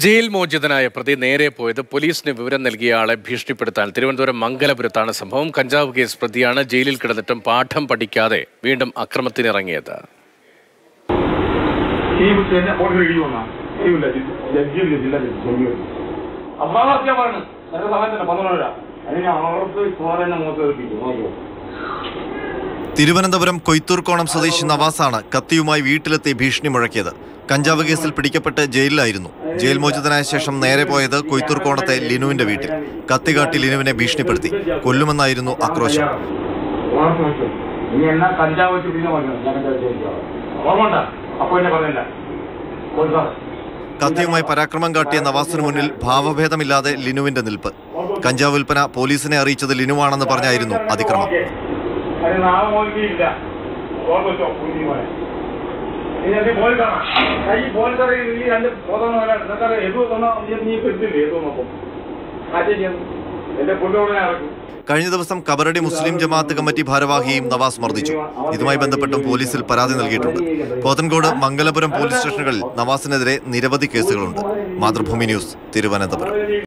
Jail മോചിതനായ പ്രതി നേരെ പോയത് പോലീസിന് വിവരം നൽകിയ ആളെ ഭീഷണിപ്പെടുത്താൻ തിരുവനന്തപുരം മംഗലപുരത്താണ് സംഭവം കഞ്ചാവ് കേസ് പ്രതിയാണ് ജയിലിൽ കിടന്നിട്ടും പാഠം പഠിക്കാതെ വീണ്ടും അക്രമത്തിനിറങ്ങിയത് ഈ എന്നെ ഓർഡർ ഇടിയുന്ന ഇല്ല ജഡ്ജിയില്ല ജില്ലാ ജഡ്ജി അബ്ബാഹത്യാണ് എന്റെ സമയത്തല്ല പന്ത്രണ്ട് അതിന് അവർക്ക് ചോരനെ മുഖത്ത് വെപ്പിക്കും നോക്കൂ തിരുവനന്തപുരം കൊയ്ത്തൂർക്കോണം സ്വദേശി നവാസാണ് കത്തിയുമായി വീട്ടിലെത്തി ഭീഷണി മുഴക്കിയത് കഞ്ചാവ് കേസിൽ പിടിക്കപ്പെട്ട് ജയിലിലായിരുന്നു ജയിൽ മോചിതനായ ശേഷം നേരെ പോയത് കൊയ്ത്തൂർക്കോണത്തെ ലിനുവിന്റെ വീട്ടിൽ കത്തി കാട്ടി ലിനുവിനെ ഭീഷണിപ്പെടുത്തി കൊല്ലുമെന്നായിരുന്നു ആക്രോശം ഓർമ്മ വെച്ചു. ഇനി എന്നാ കഞ്ചാവ് വെച്ച് പിന്നെ പറഞ്ഞു ഞാൻ കഞ്ചാവ് വെച്ച് കഴിക്കാം. ഓർമ്മ ഉണ്ടാ അപ്പൊ എന്നെ പറഞ്ഞില്ല കൊടുക്കാം കത്തിയുമായി പരാക്രമം കാട്ടിയ നവാസിന് മുന്നിൽ ഭാവഭേദമില്ലാതെ ലിനുവിന്റെ നിൽപ്പ് കഞ്ചാവ് വിൽപ്പന പോലീസിനെ അറിയിച്ചത് ലിനുവാണെന്ന് പറഞ്ഞായിരുന്നു അതിക്രമം അത് നാളെ മോദിക്കില്ല ഓർമ്മ വെച്ചോ കുഞ്ഞി മോനെ ഇനി അത് മോൽ കാണാം കൈ മോൽ കറി ഈ രണ്ട് ബോധം നിനക്കത് എതു തന്നോ നീ പെട്ടില്ലേ എതു നോക്കും ആ ചെയ്യുന്നു എന്റെ പുല്ലോടെ ഇറക്കും കഴിഞ്ഞ ദിവസം കബറടി മുസ്ലിം ജമാഅത്ത് കമ്മിറ്റി ഭാരവാഹിയെയും നവാസ് മർദ്ദിച്ചു ഇതുമായി ബന്ധപ്പെട്ടും പോലീസിൽ പരാതി നൽകിയിട്ടുണ്ട് പോത്തൻകോട് മംഗലപുരം പോലീസ് സ്റ്റേഷനുകളിൽ നവാസിനെതിരെ നിരവധി കേസുകളുണ്ട് മാതൃഭൂമി ന്യൂസ് തിരുവനന്തപുരം